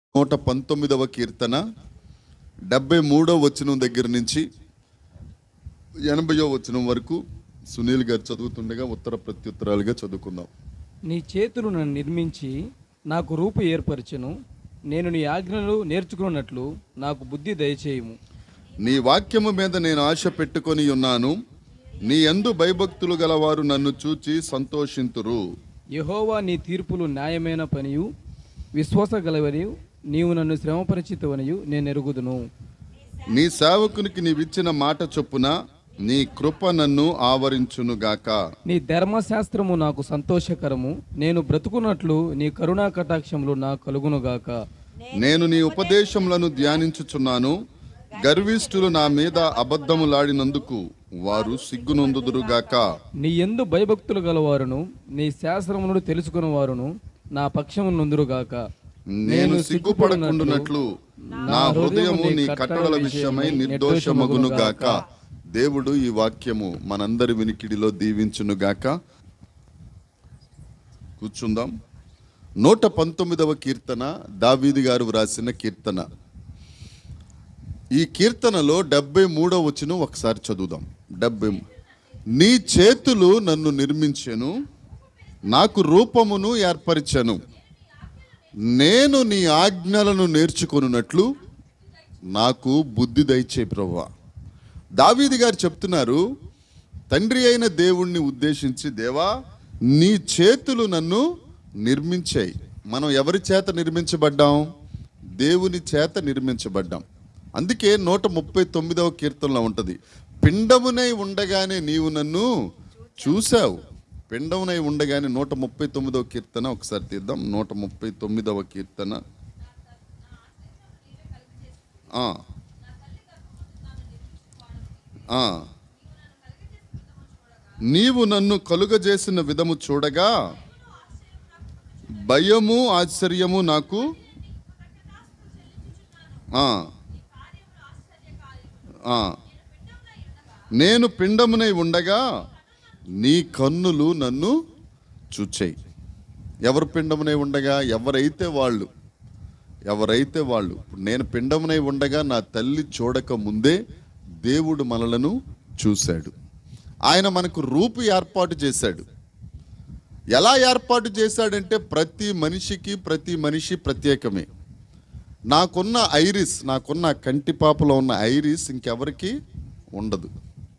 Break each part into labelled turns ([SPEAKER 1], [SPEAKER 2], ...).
[SPEAKER 1] నూట పంతొమ్మిదవ కీర్తన డెబ్బై మూడవ వచనం దగ్గర నుంచి ఎనభయో వచనం వరకు సునీల్ గారు చదువుతుండగా ఉత్తర ప్రత్యుత్తరాలుగా చదువుకుందాం
[SPEAKER 2] నీ చేతులు నన్ను నిర్మించి నాకు రూపు ఏర్పరచెను నేను నీ ఆజ్ఞలు నేర్చుకున్నట్లు నాకు బుద్ధి దయచేయము
[SPEAKER 1] నీ వాక్యము మీద నేను ఆశ పెట్టుకొని ఉన్నాను నీ యందు భయభక్తులు గలవారు నన్ను చూచి సంతోషింతురు
[SPEAKER 2] యహోవా నీ తీర్పులు న్యాయమైన పనియు విశ్వాసగలవనియు నీవు నన్ను శ్రమపరిచితవనియు నేను ఎరుగుదును
[SPEAKER 1] నీ సేవకునికి నీవిచ్చిన మాట చొప్పున నీ కృప నన్ను ఆవరించునుగాక
[SPEAKER 2] నీ ధర్మశాస్త్రము నాకు సంతోషకరము నేను బ్రతుకున్నట్లు నీ కరుణా కటాక్షములు నా కలుగునుగాక
[SPEAKER 1] నేను నీ ఉపదేశములను ధ్యానించుచున్నాను గర్విష్ఠులు నా మీద అబద్ధములాడినందుకు వారు సిగ్గునొందుదురుగాక
[SPEAKER 2] నీ ఎందు భయభక్తులు గలవారును నీ శాస్త్రములను తెలుసుకుని వారును నా పక్షము నొందురుగాక
[SPEAKER 1] నేను సిగ్గుపడకుండునట్లు నా హృదయము నీ కట్టడల విషయమై నిర్దోషమగునుగాక దేవుడు ఈ వాక్యము మనందరి వినికిడిలో దీవించునుగాక కూర్చుందాం నూట పంతొమ్మిదవ కీర్తన దావీది గారు వ్రాసిన కీర్తన ఈ కీర్తనలో డెబ్బై మూడవ వచనం ఒకసారి చదువుదాం డెబ్బై నీ చేతులు నన్ను నిర్మించెను నాకు రూపమును ఏర్పరిచెను నేను నీ ఆజ్ఞలను నేర్చుకొనున్నట్లు నాకు బుద్ధి దయచే ప్రవ్వా దావీది గారు చెప్తున్నారు తండ్రి అయిన దేవుణ్ణి ఉద్దేశించి దేవా నీ చేతులు నన్ను నిర్మించాయి మనం ఎవరి చేత నిర్మించబడ్డాం దేవుని చేత నిర్మించబడ్డాం అందుకే నూట ముప్పై తొమ్మిదవ కీర్తనలో ఉంటుంది పిండమునై ఉండగానే నీవు నన్ను చూశావు పిండమునై ఉండగానే నూట ముప్పై తొమ్మిదవ కీర్తన ఒకసారి తీద్దాం నూట ముప్పై తొమ్మిదవ కీర్తన ఆ. ఆ. నీవు నన్ను కలుగజేసిన విధము చూడగా భయము ఆశ్చర్యము నాకు ఆ. ఆ. నేను పిండమునై ఉండగా నీ కన్నులు నన్ను చూచాయి ఎవరు పిండమునై ఉండగా ఎవరైతే వాళ్ళు ఎవరైతే వాళ్ళు ఇప్పుడు నేను పిండమునై ఉండగా నా తల్లి చూడక ముందే దేవుడు మనలను చూశాడు ఆయన మనకు రూపు ఏర్పాటు చేశాడు ఎలా ఏర్పాటు చేశాడంటే ప్రతి మనిషికి ప్రతి మనిషి ప్రత్యేకమే నాకున్న ఐరిస్ నాకున్న కంటి పాపలో ఉన్న ఐరిస్ ఇంకెవరికి ఉండదు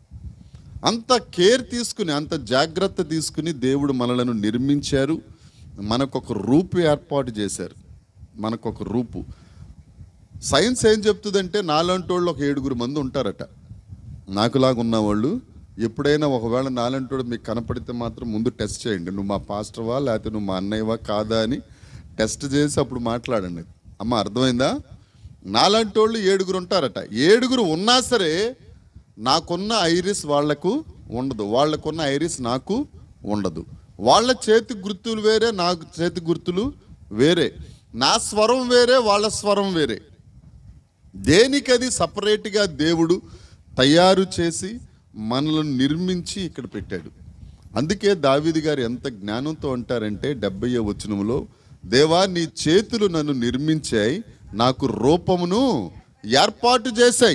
[SPEAKER 1] అంత కేర్ తీసుకుని అంత జాగ్రత్త తీసుకుని దేవుడు మనలను నిర్మించారు మనకొక రూపు ఏర్పాటు చేశారు మనకొక రూపు సైన్స్ ఏం చెప్తుందంటే నాలాంటి వాళ్ళు ఒక ఏడుగురు మంది ఉంటారట నాకులాగా ఉన్నవాళ్ళు ఎప్పుడైనా ఒకవేళ నాలంటోడు మీకు కనపడితే మాత్రం ముందు టెస్ట్ చేయండి నువ్వు మా పాస్టర్వా లేకపోతే నువ్వు మా అన్నయ్యవా కాదా అని టెస్ట్ చేసి అప్పుడు మాట్లాడండి అమ్మ అర్థమైందా నాలాంటి వాళ్ళు ఏడుగురు ఉంటారట ఏడుగురు ఉన్నా సరే నాకున్న ఐరిస్ వాళ్లకు ఉండదు వాళ్ళకున్న ఐరిస్ నాకు ఉండదు వాళ్ళ చేతి గుర్తులు వేరే నాకు చేతి గుర్తులు వేరే నా స్వరం వేరే వాళ్ళ స్వరం వేరే దేనికది సపరేట్గా దేవుడు తయారు చేసి మనలను నిర్మించి ఇక్కడ పెట్టాడు అందుకే దావీది గారు ఎంత జ్ఞానంతో అంటారంటే డెబ్బై వచనములో దేవా నీ చేతులు నన్ను నిర్మించాయి నాకు రూపమును ఏర్పాటు చేశాయి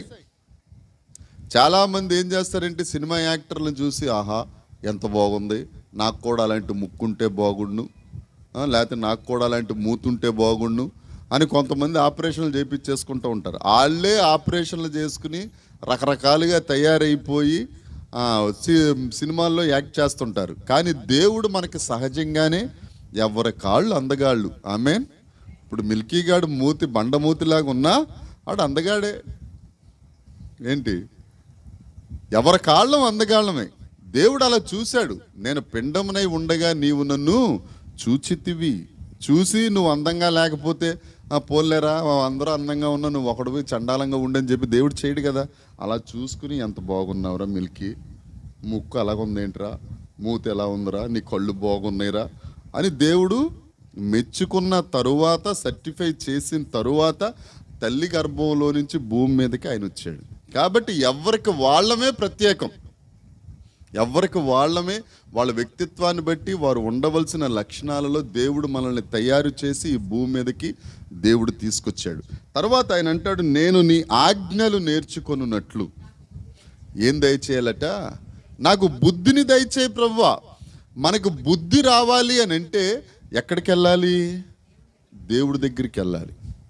[SPEAKER 1] చాలామంది ఏం చేస్తారంటే సినిమా యాక్టర్లను చూసి ఆహా ఎంత బాగుంది నాకు కూడా అలాంటి ముక్కుంటే బాగుండు ఆ, లేకపోతే నాకు కూడా అలాంటి మూతుంటే బాగుండు అని కొంతమంది ఆపరేషన్లు చేయించేసుకుంటూ ఉంటారు వాళ్ళే ఆపరేషన్లు చేసుకుని రకరకాలుగా తయారైపోయి ఆ, సి- సినిమాల్లో యాక్ట్ చేస్తుంటారు కానీ దేవుడు మనకి సహజంగానే ఎవరి కాళ్ళు అందగాళ్ళు ఆమె ఇప్పుడు మిల్కీ గాడు మూతి బండమూతిలాగా ఉన్నా వాడు అందగాడే ఏంటి ఎవరి కాళ్ళం అందగాళ్ళమే దేవుడు అలా చూశాడు నేను పిండమునై ఉండగా నీవు నన్ను చూచితివి చూసి నువ్వు అందంగా లేకపోతే ఆ పోలేరా అందరూ అందంగా ఉన్నా నువ్వు ఒకడివి చండాలంగా ఉండని చెప్పి దేవుడు చేయడు కదా అలా చూసుకుని ఎంత బాగున్నావురా మిల్కి ముక్కు అలాగుందేంట్రా మూతి ఎలా ఉందిరా నీ కళ్ళు బాగున్నాయిరా అని దేవుడు మెచ్చుకున్న తరువాత సర్టిఫై చేసిన తరువాత తల్లి గర్భంలో నుంచి భూమి మీదకి ఆయన వచ్చాడు కాబట్టి ఎవరికి వాళ్ళమే ప్రత్యేకం ఎవరికి వాళ్ళమే వాళ్ళ వ్యక్తిత్వాన్ని బట్టి వారు ఉండవలసిన లక్షణాలలో దేవుడు మనల్ని తయారు చేసి ఈ భూమి మీదకి దేవుడు తీసుకొచ్చాడు తర్వాత ఆయన అంటాడు నేను నీ ఆజ్ఞలు నేర్చుకొనున్నట్లు ఏం దయచేయాలట నాకు బుద్ధిని దయచేయి ప్రవ్వా మనకు బుద్ధి రావాలి అని అంటే ఎక్కడికి వెళ్ళాలి దేవుడి దగ్గరికి వెళ్ళాలి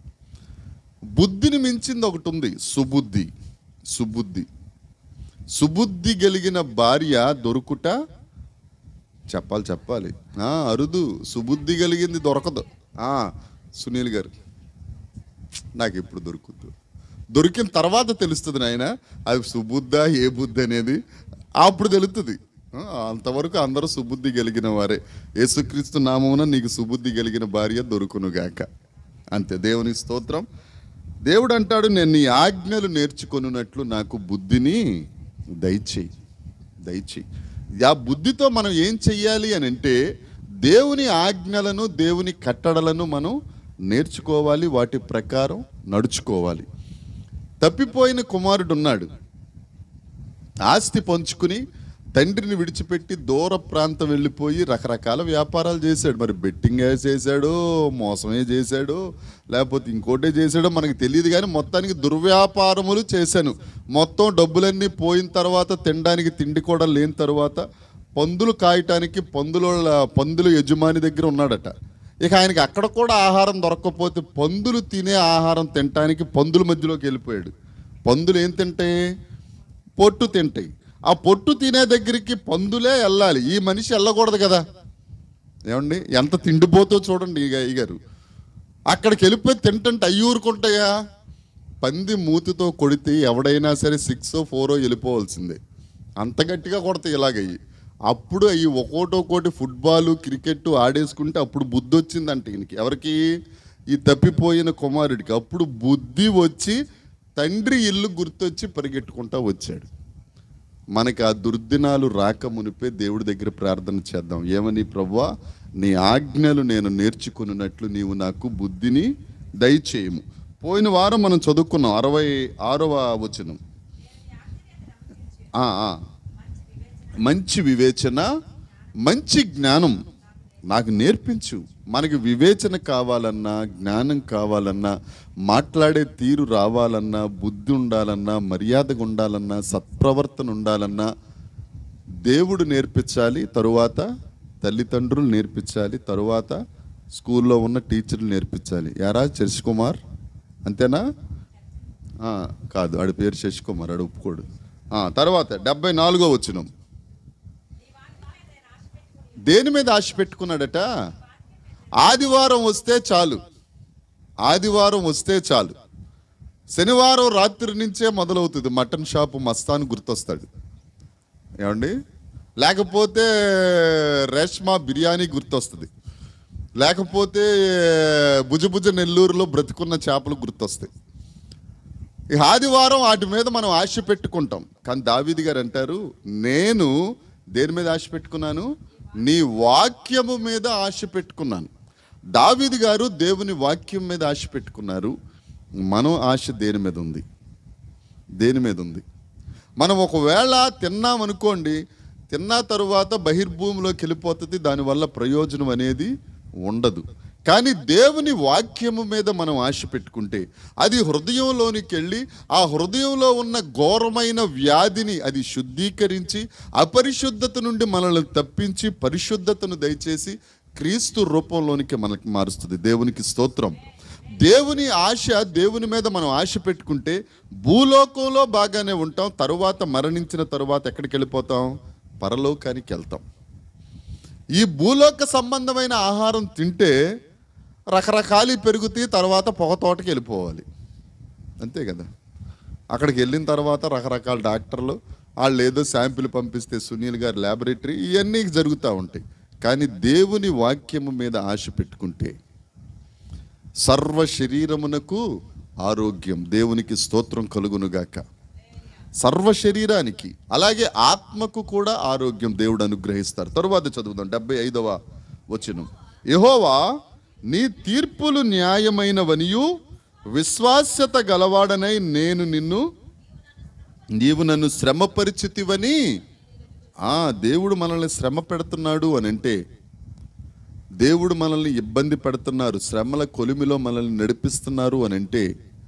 [SPEAKER 1] బుద్ధిని మించింది ఒకటి ఉంది సుబుద్ధి సుబుద్ధి సుబుద్ధి కలిగిన భార్య దొరుకుట చెప్పాలి చెప్పాలి ఆ, అరుదు సుబుద్ధి కలిగింది దొరకదు ఆ, సునీల్ గారు నాకు ఎప్పుడు దొరుకుద్దు దొరికిన తర్వాత తెలుస్తుంది నాయన అది సుబుద్ధ ఏ బుద్ధి అనేది అప్పుడు తెలుస్తుంది ఆ, అంతవరకు అందరూ సుబుద్ధి కలిగిన వారే యేసుక్రీస్తు నామమున నీకు సుబుద్ధి కలిగిన భార్య దొరుకునుగాక అంతే దేవుని స్తోత్రం దేవుడు అంటాడు నేను నీ ఆజ్ఞలు నేర్చుకొనున్నట్లు నాకు బుద్ధిని దయచేయి దయచేయి ఆ బుద్ధితో మనం ఏం చెయ్యాలి అని అంటే దేవుని ఆజ్ఞలను దేవుని కట్టడలను మనం నేర్చుకోవాలి వాటి ప్రకారం నడుచుకోవాలి తప్పిపోయిన కుమారుడు ఉన్నాడు ఆస్తి పంచుకుని తండ్రిని విడిచిపెట్టి దూర ప్రాంతం వెళ్ళిపోయి రకరకాల వ్యాపారాలు చేశాడు మరి బెట్టింగ్ చేశాడు మోసమే చేశాడు లేకపోతే ఇంకోటే చేశాడో మనకి తెలియదు కానీ మొత్తానికి దుర్వ్యాపారములు చేశాను మొత్తం డబ్బులన్నీ పోయిన తర్వాత తినడానికి తిండి కూడా లేని తర్వాత పందులు కాయటానికి పందుల పందుల యజమాని దగ్గర ఉన్నాడట ఇక ఆయనకి అక్కడ కూడా ఆహారం దొరకకపోతే పందులు తినే ఆహారం తినటానికి పందుల మధ్యలోకి వెళ్ళిపోయాడు పందులు ఏం తింటాయి పొట్టు తింటాయి ఆ పొట్టు తినే దగ్గరికి పందులే వెళ్ళాలి ఈ మనిషి వెళ్ళకూడదు కదా ఏమండి ఎంత తిండిపోతో చూడండి ఇక గారు అక్కడికి వెళ్ళిపోయి తింటుంటే అయ్యి ఊరుకుంటాయా పంది మూతితో కొడితే ఎవడైనా సరే సిక్స్ ఫోరో వెళ్ళిపోవాల్సిందే అంత గట్టిగా కొడతాయి ఇలాగయ్యి అప్పుడు అవి ఒక్కోటో కోటి ఫుట్బాల్ క్రికెట్ ఆడేసుకుంటే అప్పుడు బుద్ధి వచ్చిందంట ఈయనకి ఎవరికి ఈ తప్పిపోయిన కుమారుడికి అప్పుడు బుద్ధి వచ్చి తండ్రి ఇల్లు గుర్తొచ్చి పరిగెట్టుకుంటా వచ్చాడు మనకి ఆ దుర్దినాలు రాక మునిపే దేవుడి దగ్గర ప్రార్థన చేద్దాం ఏమని ప్రవ్వా నీ ఆజ్ఞలు నేను నేర్చుకున్నట్లు నీవు నాకు బుద్ధిని దయచేయము పోయిన వారం మనం చదువుకున్నాం అరవై ఆరవ వచనం ఆ, ఆ. మంచి వివేచన మంచి జ్ఞానం నాకు నేర్పించు మనకి వివేచన కావాలన్నా జ్ఞానం కావాలన్నా మాట్లాడే తీరు రావాలన్నా బుద్ధి ఉండాలన్నా మర్యాదగా ఉండాలన్నా సత్ప్రవర్తన ఉండాలన్నా దేవుడు నేర్పించాలి తరువాత తల్లిదండ్రులు నేర్పించాలి తరువాత స్కూల్లో ఉన్న టీచర్లు నేర్పించాలి యారా శశి కుమార్ అంతేనా ఆ, కాదు ఆడి పేరు శశి కుమార్ ఆడు ఒప్పుకోడు ఆ, తర్వాత డెబ్బై నాలుగో వచ్చినాం దేని మీద ఆశ పెట్టుకున్నాడట ఆదివారం వస్తే చాలు ఆదివారం వస్తే చాలు శనివారం రాత్రి నుంచే మొదలవుతుంది మటన్ షాపు మస్తాన్ గుర్తొస్తాడు ఏమండి లేకపోతే రేష్మా బిర్యానీ గుర్తొస్తుంది లేకపోతే భుజభుజ నెల్లూరులో బ్రతుకున్న చేపలు గుర్తొస్తాయి ఈ ఆదివారం వాటి మీద మనం ఆశ పెట్టుకుంటాం కానీ దావీది గారు అంటారు నేను దేని మీద ఆశ పెట్టుకున్నాను నీ వాక్యము మీద ఆశ పెట్టుకున్నాను దావీది గారు దేవుని వాక్యం మీద ఆశ పెట్టుకున్నారు మనం ఆశ దేని మీద ఉంది దేని మీద ఉంది మనం ఒకవేళ తిన్నాం అనుకోండి తిన్న తరువాత బహిర్భూమిలోకి వెళ్ళిపోతుంది దానివల్ల ప్రయోజనం అనేది ఉండదు కానీ దేవుని వాక్యము మీద మనం ఆశ పెట్టుకుంటే అది హృదయంలోనికి వెళ్ళి ఆ హృదయంలో ఉన్న ఘోరమైన వ్యాధిని అది శుద్ధీకరించి అపరిశుద్ధత నుండి మనల్ని తప్పించి పరిశుద్ధతను దయచేసి క్రీస్తు రూపంలోనికి మనకి మారుస్తుంది దేవునికి స్తోత్రం దేవుని ఆశ దేవుని మీద మనం ఆశ పెట్టుకుంటే భూలోకంలో బాగానే ఉంటాం తరువాత మరణించిన తరువాత ఎక్కడికి వెళ్ళిపోతాం పరలోకానికి వెళ్తాం ఈ భూలోక సంబంధమైన ఆహారం తింటే రకరకాలు పెరుగుతాయి తర్వాత పొగ తోటకి వెళ్ళిపోవాలి అంతే కదా అక్కడికి వెళ్ళిన తర్వాత రకరకాల డాక్టర్లు వాళ్ళు ఏదో శాంపిల్ పంపిస్తే సునీల్ గారి ల్యాబొరేటరీ ఇవన్నీ జరుగుతూ ఉంటాయి కానీ దేవుని వాక్యము మీద ఆశ పెట్టుకుంటే సర్వ శరీరమునకు ఆరోగ్యం దేవునికి స్తోత్రం కలుగునుగాక సర్వ శరీరానికి అలాగే ఆత్మకు కూడా ఆరోగ్యం దేవుడు అనుగ్రహిస్తారు తరువాత చదువుదాం డెబ్బై ఐదవ వచనం యహోవా నీ తీర్పులు న్యాయమైనవనియు విశ్వాస్యత గలవాడనై నేను నిన్ను నీవు నన్ను శ్రమపరిచితివని ఆ దేవుడు మనల్ని శ్రమ పెడుతున్నాడు అని అంటే దేవుడు మనల్ని ఇబ్బంది పెడుతున్నారు శ్రమల కొలిమిలో మనల్ని నడిపిస్తున్నారు అని అంటే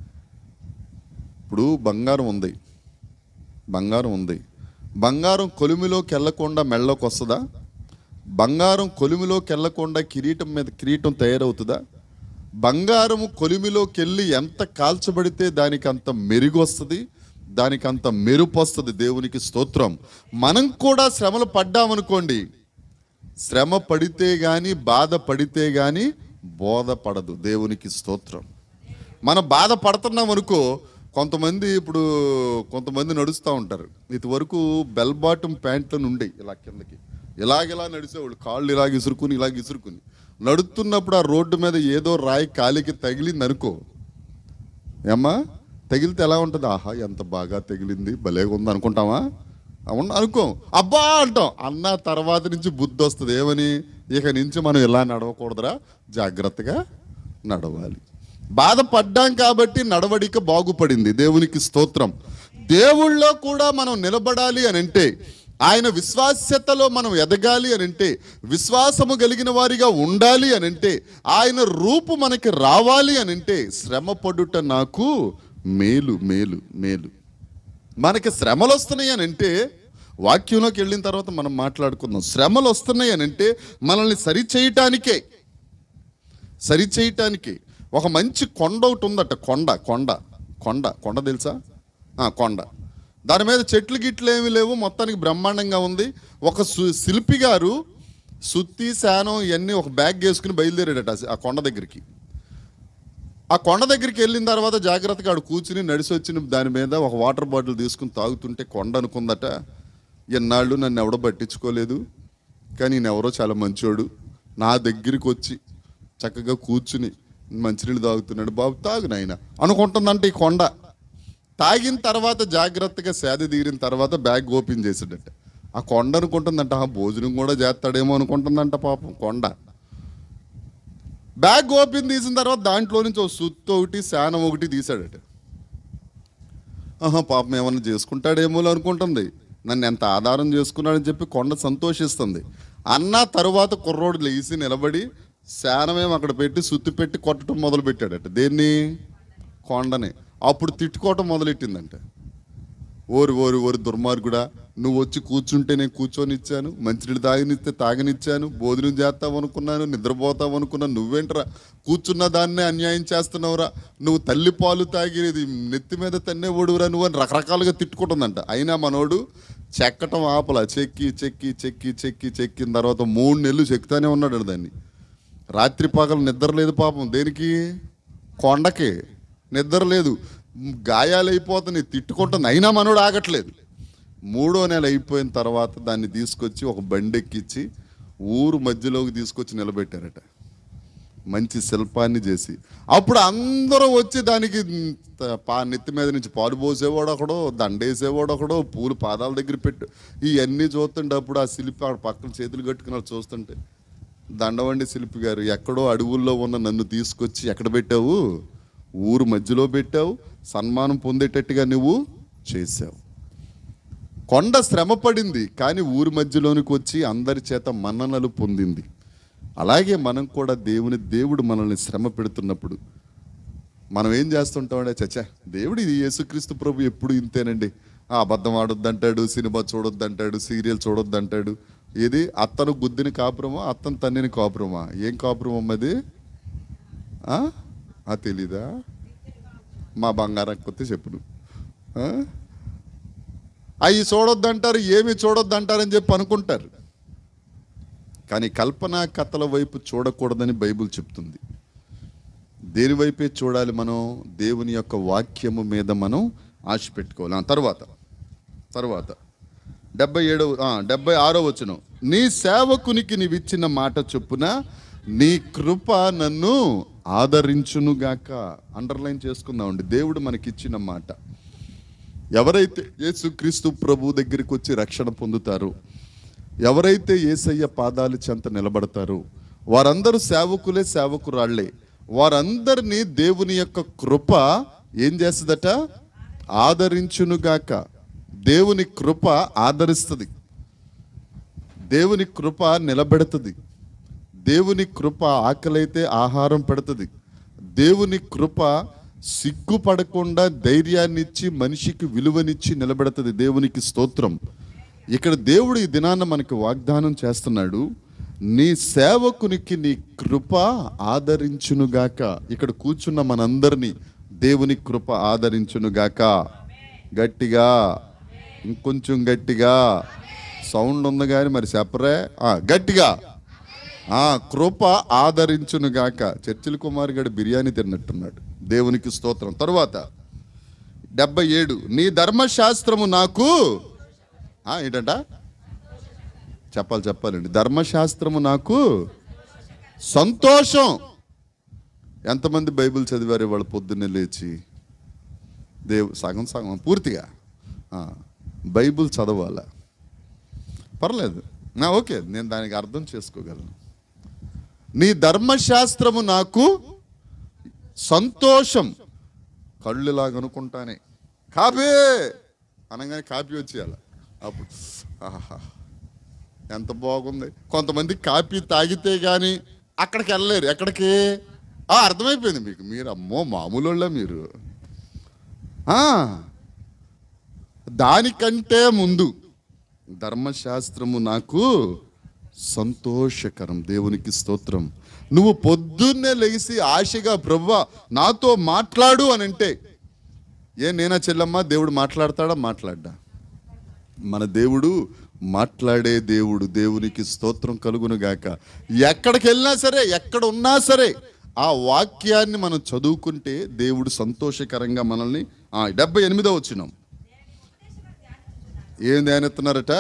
[SPEAKER 1] ఇప్పుడు బంగారం ఉంది బంగారం ఉంది బంగారం కొలిమిలోకి వెళ్ళకుండా మెళ్ళలోకి వస్తుందా బంగారం కొలిమిలోకి వెళ్ళకుండా కిరీటం మీద కిరీటం తయారవుతుందా బంగారము కొలిమిలోకి వెళ్ళి ఎంత కాల్చబడితే దానికి అంత మెరుగు వస్తుంది దానికి అంత మెరుపు వస్తుంది దేవునికి స్తోత్రం మనం కూడా శ్రమలు పడ్డామనుకోండి శ్రమ పడితే గాని బాధ పడితే గాని బోధపడదు దేవునికి స్తోత్రం మనం బాధ పడుతున్నాం అనుకో కొంతమంది ఇప్పుడు కొంతమంది నడుస్తూ ఉంటారు ఇదివరకు బెల్ బాటమ్ ప్యాంట్లను ఉండే ఇలా కిందకి ఇలాగిలా నడిచేవాళ్ళు కాళ్ళు ఇలాగ ఇసురుకుని ఇలాగ ఇసురుకుని నడుస్తున్నప్పుడు ఆ రోడ్డు మీద ఏదో రాయి కాలికి తగిలింది అనుకో ఏమ్మా తగిలితే ఎలా ఉంటుంది ఆహా ఎంత బాగా తగిలింది భలేగా ఉంది అనుకుంటామా అవును అనుకో అబ్బా అంటాం అన్న తర్వాత నుంచి బుద్ధి వస్తుంది ఏమని ఇక నుంచి మనం ఇలా నడవకూడదురా జాగ్రత్తగా నడవాలి బాధపడ్డాం కాబట్టి నడవడిక బాగుపడింది దేవునికి స్తోత్రం దేవుళ్ళో కూడా మనం నిలబడాలి అని అంటే ఆయన విశ్వాస్యతలో మనం ఎదగాలి అని అంటే విశ్వాసము కలిగిన వారిగా ఉండాలి అని అంటే ఆయన రూపు మనకి రావాలి అని అంటే శ్రమ పడుట నాకు మేలు మేలు మేలు మనకి శ్రమలు వస్తున్నాయి అని అంటే వాక్యంలోకి వెళ్ళిన తర్వాత మనం మాట్లాడుకుందాం శ్రమలు వస్తున్నాయి అని అంటే మనల్ని సరిచేయటానికే సరిచేయటానికి ఒక మంచి కొండ ఒకటి ఉందట కొండ కొండ కొండ కొండ తెలుసా ఆ, కొండ దాని మీద చెట్లు గిట్లు ఏమీ లేవు మొత్తానికి బ్రహ్మాండంగా ఉంది ఒక సు- శిల్పి గారు సుత్తి శానం ఇవన్నీ ఒక బ్యాగ్ వేసుకుని బయలుదేరాడట ఆ కొండ దగ్గరికి ఆ కొండ దగ్గరికి వెళ్ళిన తర్వాత జాగ్రత్తగా ఆడు కూర్చుని నడిచి వచ్చిన దాని మీద ఒక వాటర్ బాటిల్ తీసుకుని తాగుతుంటే కొండ అనుకుందట ఎన్నాళ్ళు నన్ను ఎవడో పట్టించుకోలేదు కానీ నేను ఎవరో చాలా మంచోడు నా దగ్గరికి వచ్చి చక్కగా కూర్చుని మంచినీళ్ళు తాగుతున్నాడు బాబు తాగు నాయన అనుకుంటుందంటే ఈ కొండ తాగిన తర్వాత జాగ్రత్తగా సేద తీరిన తర్వాత బ్యాగ్ ఓపెన్ చేసాడట ఆ కొండ అనుకుంటుందంట ఆ భోజనం కూడా చేస్తాడేమో అనుకుంటుందంట పాపం కొండ బ్యాగ్ ఓపెన్ తీసిన తర్వాత దాంట్లో నుంచి ఒక సుత్తు ఒకటి శానం ఒకటి తీసాడట ఆహా పాపం ఏమన్నా చేసుకుంటాడేమో అనుకుంటుంది నన్ను ఎంత ఆధారం చేసుకున్నాడని చెప్పి కొండ సంతోషిస్తుంది అన్న తరువాత కుర్రోడు లేచి నిలబడి శానమేం అక్కడ పెట్టి సుత్తి పెట్టి కొట్టడం మొదలు పెట్టాడట దేన్ని కొండని అప్పుడు తిట్టుకోవటం మొదలెట్టిందంట ఓరి ఓరి ఓరి దుర్మార్గుడా నువ్వు వచ్చి కూర్చుంటే నేను కూర్చొని ఇచ్చాను మంచినీళ్ళు తాగనిస్తే తాగనిచ్చాను భోజనం చేస్తావు అనుకున్నాను నిద్రపోతావు అనుకున్నాను నువ్వేంట్రా కూర్చున్న దాన్నే అన్యాయం చేస్తున్నావురా నువ్వు తల్లి పాలు తాగినది నెత్తి మీద తన్నే ఓడువురా నువ్వు అని రకరకాలుగా తిట్టుకుంటుందంట అయినా మనోడు చెక్కటం ఆపల చెక్కి చెక్కి చెక్కి చెక్కి చెక్కిన తర్వాత మూడు నెలలు చెక్కుతానే ఉన్నాడు దాన్ని రాత్రి పగలు నిద్ర లేదు పాపం దేనికి కొండకి నిద్ర లేదు గాయాలైపోతున్నాయి తిట్టుకుంటుంది అయినా మనోడు ఆగట్లేదు మూడో నెల అయిపోయిన తర్వాత దాన్ని తీసుకొచ్చి ఒక బండెక్కిచ్చి ఊరు మధ్యలోకి తీసుకొచ్చి నిలబెట్టారట మంచి శిల్పాన్ని చేసి అప్పుడు అందరూ వచ్చి దానికి త- పా నెత్తి మీద నుంచి పాలు పోసేవాడు ఒకడో దండేసేవాడు ఒకడో పూలు పాదాల దగ్గర పెట్టు ఇవన్నీ చూస్తుంటే అప్పుడు ఆ శిల్పి ఆడ పక్కన చేతులు కట్టుకుని వాళ్ళు చూస్తుంటే దండవండి శిల్పి గారు ఎక్కడో అడవుల్లో ఉన్న నన్ను తీసుకొచ్చి ఎక్కడ పెట్టావు ఊరు మధ్యలో పెట్టావు సన్మానం పొందేటట్టుగా నువ్వు చేసావు కొండ శ్రమ పడింది కానీ ఊరి మధ్యలోనికి వచ్చి అందరి చేత మన్ననలు పొందింది అలాగే మనం కూడా దేవుని దేవుడు మనల్ని శ్రమ పెడుతున్నప్పుడు మనం ఏం చేస్తుంటామంటే చచ్చా దేవుడు ఇది యేసుక్రీస్తు ప్రభు ఎప్పుడు ఇంతేనండి ఆ అబద్ధం ఆడొద్దంటాడు సినిమా చూడొద్దంటాడు సీరియల్ చూడొద్దంటాడు ఏది అత్తను గుద్దిని కాపురమా అత్తను తన్నిని కాపురమా ఏం కాపురం అమ్మది ఆ? ఆ తెలీదా మా బంగారం కొత్త చెప్పును ఆ? అవి చూడొద్దంటారు ఏమి చూడొద్దంటారని చెప్పి అనుకుంటారు కానీ కల్పనా కథల వైపు చూడకూడదని బైబిల్ చెప్తుంది దేని వైపే చూడాలి మనం దేవుని యొక్క వాక్యము మీద మనం ఆశ పెట్టుకోవాలి ఆ, తర్వాత తర్వాత డెబ్బై ఏడవ ఆ, డెబ్బై ఆరో వచ్చును నీ సేవకునికి నీవిచ్చిన మాట చొప్పున నీ కృప నన్ను ఆదరించునుగాక అండర్లైన్ చేసుకుందామండి దేవుడు మనకిచ్చిన మాట ఎవరైతే యేసుక్రీస్తు ప్రభు దగ్గరికి వచ్చి రక్షణ పొందుతారో ఎవరైతే ఏసయ్య పాదాలు చెంత నిలబడతారో వారందరూ సేవకులే సేవకురాళ్లే వారందరినీ దేవుని యొక్క కృప ఏం చేస్తుందట ఆదరించునుగాక దేవుని కృప ఆదరిస్తుంది దేవుని కృప నిలబెడుతుంది దేవుని కృప ఆకలైతే ఆహారం పెడుతుంది దేవుని కృప సిగ్గుపడకుండా ధైర్యాన్ని ఇచ్చి మనిషికి విలువనిచ్చి నిలబెడుతుంది దేవునికి స్తోత్రం ఇక్కడ దేవుడు ఈ దినాన్న మనకి వాగ్దానం చేస్తున్నాడు నీ సేవకునికి నీ కృప ఆదరించునుగాక ఇక్కడ కూర్చున్న మనందరినీ దేవుని కృప ఆదరించునుగాక గట్టిగా ఇంకొంచెం గట్టిగా సౌండ్ ఉంది కానీ మరి చెప్పరే ఆ, గట్టిగా ఆ కృప ఆదరించునుగాక చర్చిల కుమార్ గడు బిర్యానీ తిన్నట్టున్నాడు దేవునికి స్తోత్రం తరువాత డెబ్బై ఏడు నీ ధర్మశాస్త్రము నాకు ఆ, ఏంటంట చెప్పాలి చెప్పాలండి ధర్మశాస్త్రము నాకు సంతోషం ఎంతమంది బైబిల్ చదివారు వాళ్ళు పొద్దున్నే లేచి దేవు సగం సగం పూర్తిగా ఆ, బైబిల్ చదవాలా పర్లేదు నా ఓకే నేను దానికి అర్థం చేసుకోగలను నీ ధర్మశాస్త్రము నాకు సంతోషం కళ్ళులాగా అనుకుంటానే కాపీ అనగానే కాపీ వచ్చేయాల అప్పుడు ఆహా ఎంత బాగుంది కొంతమంది కాపీ తాగితే కానీ అక్కడికి వెళ్ళలేరు ఎక్కడికి ఆ, అర్థమైపోయింది మీకు మీరు అమ్మో మామూలు మీరు ఆ, దానికంటే ముందు ధర్మశాస్త్రము నాకు సంతోషకరం దేవునికి స్తోత్రం నువ్వు పొద్దున్నే లేచి ఆశగా ప్రవ్వా నాతో మాట్లాడు అని అంటే ఏ నేనా చెల్లమ్మ దేవుడు మాట్లాడతాడా మాట్లాడ్డా మన దేవుడు మాట్లాడే దేవుడు దేవునికి స్తోత్రం కలుగును గాక ఎక్కడికి వెళ్ళినా సరే ఎక్కడ ఉన్నా సరే ఆ వాక్యాన్ని మనం చదువుకుంటే దేవుడు సంతోషకరంగా మనల్ని ఆ, డెబ్బై ఎనిమిదో వచ్చినాం ఏం ధ్యానిస్తున్నారట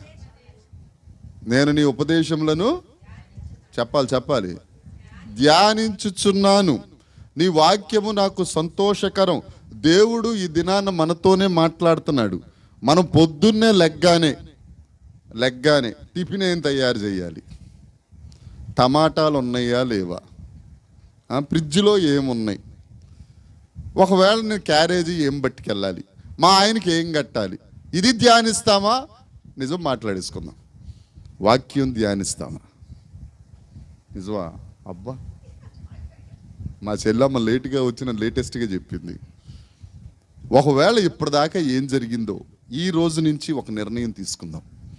[SPEAKER 1] నేను నీ ఉపదేశములను చెప్పాలి చెప్పాలి ధ్యానించుచున్నాను నీ వాక్యము నాకు సంతోషకరం దేవుడు ఈ దినాన మనతోనే మాట్లాడుతున్నాడు మనం పొద్దున్నే లెగ్గానే లెగ్గానే టిఫిన్ ఏం తయారు చేయాలి టమాటాలు ఉన్నాయా లేవా ఆ, ఫ్రిడ్జ్లో ఏమున్నాయి ఒకవేళ నేను క్యారేజీ ఏం పట్టుకెళ్ళాలి మా ఆయనకి ఏం కట్టాలి ఇది ధ్యానిస్తామా నిజం మాట్లాడేసుకుందాం వాక్యం ధ్యానిస్తామా నిజమా అబ్బా మా చెల్లమ్మ లేటుగా వచ్చిన లేటెస్ట్గా చెప్పింది ఒకవేళ ఇప్పటిదాకా ఏం జరిగిందో ఈ రోజు నుంచి ఒక నిర్ణయం తీసుకుందాం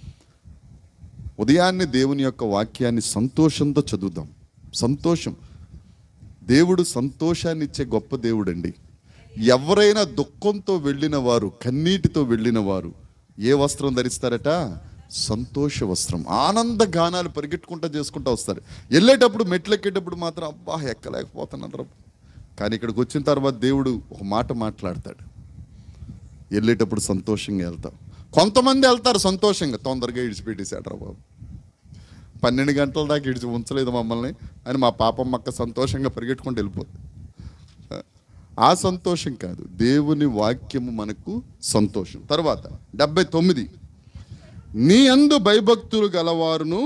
[SPEAKER 1] ఉదయాన్నే దేవుని యొక్క వాక్యాన్ని సంతోషంతో చదువుదాం సంతోషం దేవుడు సంతోషాన్ని ఇచ్చే గొప్ప దేవుడండి ఎవరైనా దుఃఖంతో వెళ్ళిన వారు కన్నీటితో వెళ్ళిన వారు ఏ వస్త్రం ధరిస్తారట సంతోష వస్త్రం ఆనంద గానాలు పరిగెట్టుకుంటా చేసుకుంటా వస్తారు వెళ్ళేటప్పుడు మెట్లు ఎక్కేటప్పుడు మాత్రం అబ్బా ఎక్కలేకపోతున్నారు కానీ ఇక్కడికి వచ్చిన తర్వాత దేవుడు ఒక మాట మాట్లాడతాడు వెళ్ళేటప్పుడు సంతోషంగా వెళ్తాం కొంతమంది వెళ్తారు సంతోషంగా తొందరగా ఇడిచిపెట్టేశాడు రా బాబు పన్నెండు గంటల దాకా ఇడిచి ఉంచలేదు మమ్మల్ని అని మా పాపం మక్క సంతోషంగా పరిగెట్టుకుంటూ వెళ్ళిపోతుంది ఆ సంతోషం కాదు దేవుని వాక్యము మనకు సంతోషం తర్వాత డెబ్బై తొమ్మిది నీ అందు భయభక్తులు గలవారును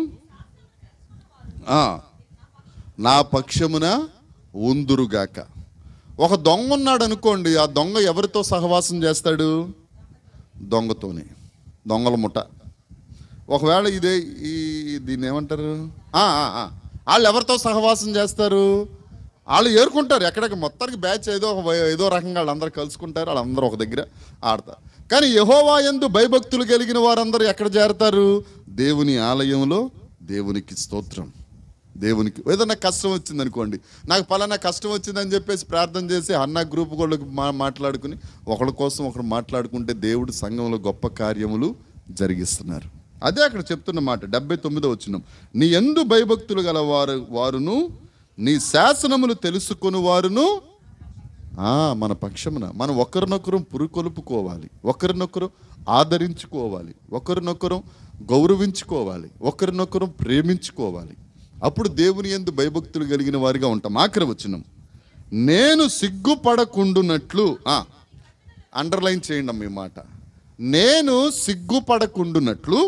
[SPEAKER 1] ఆ, నా పక్షమున ఉందురుగాక ఒక దొంగ ఉన్నాడు అనుకోండి ఆ దొంగ ఎవరితో సహవాసం చేస్తాడు దొంగతోనే దొంగల ముఠ ఒకవేళ ఇదే ఈ దీన్ని ఏమంటారు ఆ, ఆ, ఆ. వాళ్ళు ఎవరితో సహవాసం చేస్తారు వాళ్ళు ఏరుకుంటారు ఎక్కడికి మొత్తానికి బ్యాచ్ ఏదో ఒక వై- ఏదో రకంగా వాళ్ళందరూ కలుసుకుంటారు వాళ్ళందరూ ఒక దగ్గర ఆడతారు కానీ యహోవా యందు భయభక్తులు కలిగిన వారందరూ ఎక్కడ చేరతారు దేవుని ఆలయంలో దేవునికి స్తోత్రం దేవునికి ఏదైనా కష్టం వచ్చింది అనుకోండి నాకు పలానా కష్టం వచ్చిందని చెప్పేసి ప్రార్థన చేసి అన్న గ్రూప్ వాళ్ళకి మా మాట్లాడుకుని ఒకరి కోసం ఒకరు మాట్లాడుకుంటే దేవుడు సంఘంలో గొప్ప కార్యములు జరిగిస్తున్నారు అదే అక్కడ చెప్తున్న మాట డెబ్బై తొమ్మిదో వచ్చినాం నీ ఎందు భయభక్తులు గల వారు వారును నీ శాసనములు తెలుసుకుని వారును ఆ, మన పక్షమున మనం ఒకరినొకరు పురుకొలుపుకోవాలి ఒకరినొకరు ఆదరించుకోవాలి ఒకరినొకరు గౌరవించుకోవాలి ఒకరినొకరు ప్రేమించుకోవాలి అప్పుడు దేవుని ఎందు భయభక్తులు కలిగిన వారిగా ఉంటాం ఆఖరి వచ్చినాం నేను సిగ్గుపడకుండునట్లు ఆ, అండర్లైన్ చేయండి అమ్మ ఈ మాట నేను సిగ్గుపడకుండునట్లు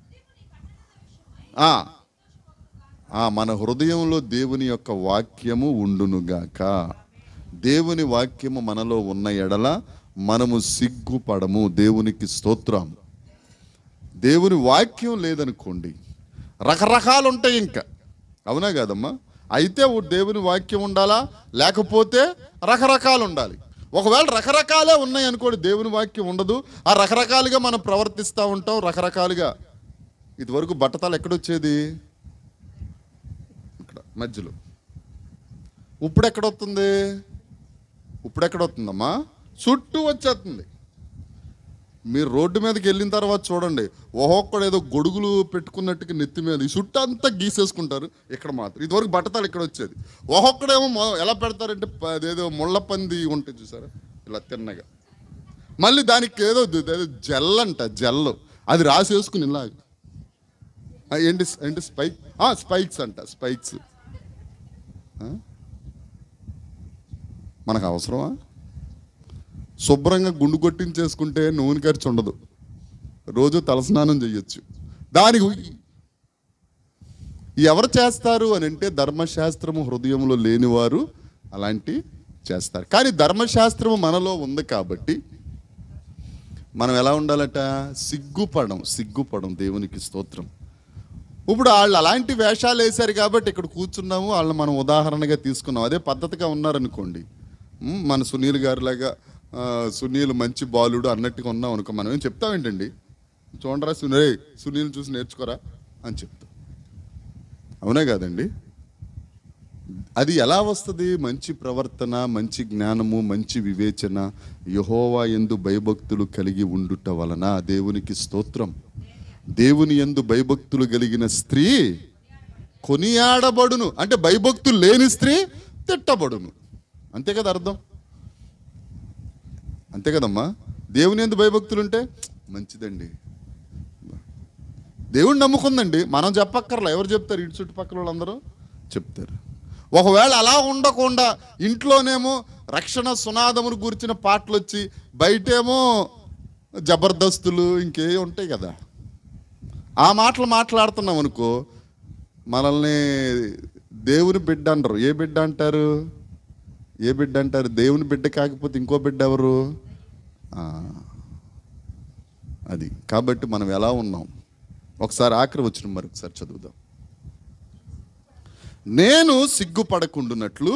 [SPEAKER 1] ఆ, ఆ, మన హృదయంలో దేవుని యొక్క వాక్యము ఉండునుగాక దేవుని వాక్యము మనలో ఉన్న ఎడల మనము సిగ్గుపడము దేవునికి స్తోత్రం దేవుని వాక్యం లేదనుకోండి రకరకాలు ఉంటాయి ఇంకా అవునా కాదమ్మా అయితే ఓ దేవుని వాక్యం ఉండాలా లేకపోతే రకరకాలు ఉండాలి ఒకవేళ రకరకాలే ఉన్నాయి అనుకోండి దేవుని వాక్యం ఉండదు ఆ రకరకాలుగా మనం ప్రవర్తిస్తూ ఉంటాం రకరకాలుగా ఇదివరకు బట్టతలు ఎక్కడొచ్చేది ఇక్కడ మధ్యలో ఇప్పుడు ఎక్కడ వస్తుంది ఇప్పుడు ఎక్కడ వస్తుందమ్మా చుట్టూ వచ్చేస్తుంది మీరు రోడ్డు మీదకి వెళ్ళిన తర్వాత చూడండి ఒక్కొక్కడు ఏదో గొడుగులు పెట్టుకున్నట్టుగా నెత్తి మీద ఈ చుట్టూ అంతా గీసేసుకుంటారు ఇక్కడ మాత్రం ఇదివరకు బట్టతాలు ఇక్కడ వచ్చేది ఒక్కొక్కడేమో మొ- ఎలా పెడతారంటే ప- అదేదో ముళ్ళ పంది ఉంటుంది చూసారా ఇలా తిన్నగా మళ్ళీ దానికి ఏదో ద- ఏదో జెల్ అంట జెల్ అది రాసేసుకుని ఇలాగ ఆ, ఏంటి ఏంటి స్పైక్ స్పైక్స్ అంట స్పైక్స్ మనకు అవసరమా శుభ్రంగా గుండు కొట్టించేసుకుంటే నూనె ఖర్చు ఉండదు రోజు తలస్నానం చేయొచ్చు దానికి ఎవరు చేస్తారు అని అంటే ధర్మశాస్త్రము హృదయంలో లేనివారు అలాంటి చేస్తారు కానీ ధర్మశాస్త్రము మనలో ఉంది కాబట్టి మనం ఎలా ఉండాలట సిగ్గుపడం సిగ్గుపడం దేవునికి స్తోత్రం ఇప్పుడు వాళ్ళు అలాంటి వేషాలు వేశారు కాబట్టి ఇక్కడ కూర్చున్నాము వాళ్ళని మనం ఉదాహరణగా తీసుకున్నాం అదే పద్ధతిగా ఉన్నారనుకోండి ఉమ్, మన సునీల్ గారిలాగా ఆ, సునీల్ మంచి బాలుడు అన్నట్టుగా ఉన్నాం అనుకో మనం ఏం చెప్తాం ఏంటండి చూడరా సునీల్ సునీల్ చూసి నేర్చుకోరా అని చెప్తాం అవునా కాదండి అది ఎలా వస్తుంది మంచి ప్రవర్తన మంచి జ్ఞానము మంచి వివేచన యహోవా ఎందు భయభక్తులు కలిగి ఉండుట వలన దేవునికి స్తోత్రం దేవుని ఎందు భయభక్తులు కలిగిన స్త్రీ కొనియాడబడును అంటే భయభక్తులు లేని స్త్రీ తిట్టబడును అంతే కదా అర్థం అంతే కదమ్మా దేవుని ఎందు భయభక్తులు ఉంటే మంచిదండి దేవుణ్ణి నమ్ముకుందండి మనం చెప్పక్కర్లా ఎవరు చెప్తారు ఇటు చుట్టుపక్కల వాళ్ళందరూ చెప్తారు ఒకవేళ అలా ఉండకుండా ఇంట్లోనేమో రక్షణ సునాదమును గురించిన పాటలు వచ్చి బయటేమో జబర్దస్తులు ఇంకే ఉంటాయి కదా ఆ మాటలు మాట్లాడుతున్నాం అనుకో మనల్ని దేవుని బిడ్డ అంటారు ఏ బిడ్డ అంటారు ఏ బిడ్డ అంటారు దేవుని బిడ్డ కాకపోతే ఇంకో బిడ్డ ఎవరు ఆ, అది కాబట్టి మనం ఎలా ఉన్నాం ఒకసారి ఆఖరి వచ్చిన మరొకసారి చదువుదాం నేను సిగ్గుపడకుండునట్లు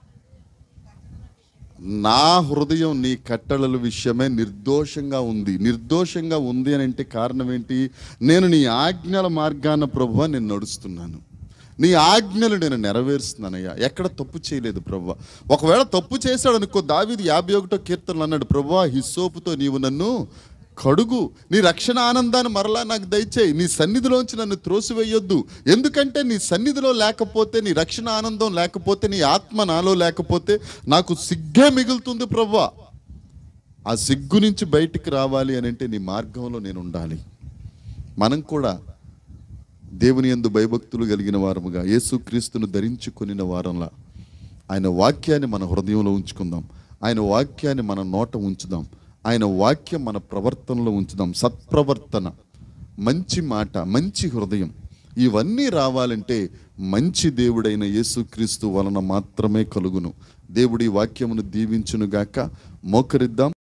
[SPEAKER 1] నా హృదయం నీ కట్టడల విషయమే నిర్దోషంగా ఉంది నిర్దోషంగా ఉంది అని అంటే కారణం ఏంటి నేను నీ ఆజ్ఞల మార్గాన ప్రభువ నేను నడుస్తున్నాను నీ ఆజ్ఞలు నేను నెరవేరుస్తున్నానయ్యా ఎక్కడ తప్పు చేయలేదు ప్రభు ఒకవేళ తప్పు చేశాడు అనుకో దావీది యాభై ఒకటో కీర్తనలు అన్నాడు ప్రభు హిస్సోపుతో నీవు నన్ను కడుగు నీ రక్షణ ఆనందాన్ని మరలా నాకు దయచేయి నీ సన్నిధిలోంచి నన్ను త్రోసివేయొద్దు ఎందుకంటే నీ సన్నిధిలో లేకపోతే నీ రక్షణ ఆనందం లేకపోతే నీ ఆత్మ నాలో లేకపోతే నాకు సిగ్గే మిగులుతుంది ప్రభా ఆ సిగ్గు నుంచి బయటికి రావాలి అని అంటే నీ మార్గంలో నేను ఉండాలి మనం కూడా దేవుని యందు భయభక్తులు కలిగిన వారముగా యేసుక్రీస్తును ధరించుకునిన వారంలా ఆయన వాక్యాన్ని మన హృదయంలో ఉంచుకుందాం ఆయన వాక్యాన్ని మన నోట ఉంచుదాం ఆయన వాక్యం మన ప్రవర్తనలో ఉంచుదాం సత్ప్రవర్తన మంచి మాట మంచి హృదయం ఇవన్నీ రావాలంటే మంచి దేవుడైన యేసుక్రీస్తు వలన మాత్రమే కలుగును దేవుడి వాక్యమును దీవించునుగాక మోకరిద్దాం